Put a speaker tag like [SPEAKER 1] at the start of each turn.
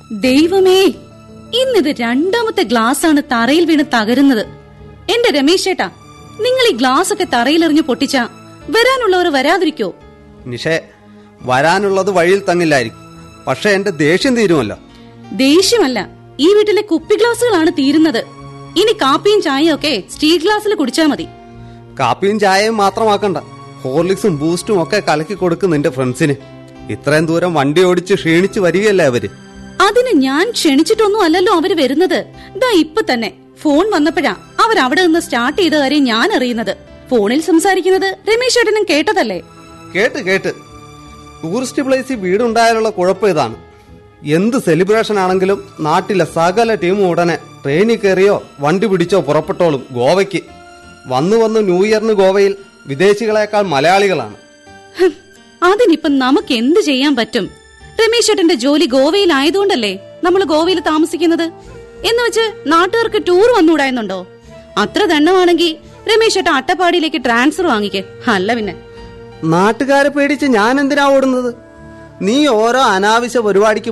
[SPEAKER 1] ദൈവമേ ഇന്നിത് രണ്ടാമത്തെ ഗ്ലാസ് ആണ് തറയിൽ വീണ് തകരുന്നത് എന്റെ രമേശ് ചേട്ടാ നിങ്ങൾ ഈ ഗ്ലാസ് ഒക്കെ തറയിലെറിഞ്ഞ് പൊട്ടിച്ച വരാനുള്ളവർ വരാതിരിക്കോ
[SPEAKER 2] നിഷേ വരാനുള്ളത് വഴിയിൽ തങ്ങില്ലായിരിക്കും പക്ഷെ എന്റെ ദേഷ്യം തീരുമല്ലോ
[SPEAKER 1] ദേഷ്യമല്ല ഈ വീട്ടിലെ കുപ്പി ഗ്ലാസുകളാണ് തീരുന്നത് ഇനി കാപ്പിയും ചായയും ഒക്കെ സ്റ്റീൽ ഗ്ലാസ്സിൽ കുടിച്ചാ മതി
[SPEAKER 2] കാപ്പിയും ചായയും മാത്രമാക്കണ്ട ഹോർലിക്സും ബൂസ്റ്റും ഒക്കെ കലക്കി കൊടുക്കും നിന്റെ ഫ്രണ്ട്സിന് ഇത്രയും ദൂരം വണ്ടി ഓടിച്ച് ക്ഷീണിച്ച് വരികയല്ലേ അവര്
[SPEAKER 1] അതിന് ഞാൻ ക്ഷണിച്ചിട്ടൊന്നും അല്ലല്ലോ അവര് വരുന്നത് ദാ ഇപ്പൊ തന്നെ ഫോൺ വന്നപ്പോഴാ അവർ അവിടെ നിന്ന് സ്റ്റാർട്ട് ചെയ്ത കാര്യം ഞാൻ അറിയുന്നത് ഫോണിൽ സംസാരിക്കുന്നത് രമേശ് ചേട്ടനും കേട്ടതല്ലേ
[SPEAKER 2] കേട്ട് കേട്ട് ടൂറിസ്റ്റ് പ്ലേസിൽ വീടുണ്ടായാലുള്ള കുഴപ്പം ഇതാണ് എന്ത് സെലിബ്രേഷൻ ആണെങ്കിലും നാട്ടിലെ സകല ടീമും ഉടനെ ട്രെയിനിൽ കയറിയോ വണ്ടി പിടിച്ചോ പുറപ്പെട്ടോളും ഗോവയ്ക്ക് വന്നു വന്ന് ന്യൂ ഇയറിന് ഗോവയിൽ വിദേശികളെക്കാൾ മലയാളികളാണ്
[SPEAKER 1] ഹും, അതിനിപ്പം നമുക്ക് എന്ത് ചെയ്യാൻ പറ്റും രമേശ് ചേട്ടന്റെ ജോലി ഗോവയിലായതുകൊണ്ടല്ലേ നമ്മൾ ഗോവയിൽ താമസിക്കുന്നത് എന്ന് വെച്ച് നാട്ടുകാർക്ക് ടൂർ വന്നുകൂടായെന്നുണ്ടോ അത്ര ദണ്ണമാണെങ്കിൽ രമേശ് ചേട്ടൻ അട്ടപ്പാടിയിലേക്ക് ട്രാൻസ്ഫർ വാങ്ങിക്കേ അല്ല പിന്നെ
[SPEAKER 2] നാട്ടുകാരെ പേടിച്ച് ഞാൻ എന്തിനാ ഓടുന്നത് നീ ഓരോ അനാവശ്യ പരിപാടിക്ക്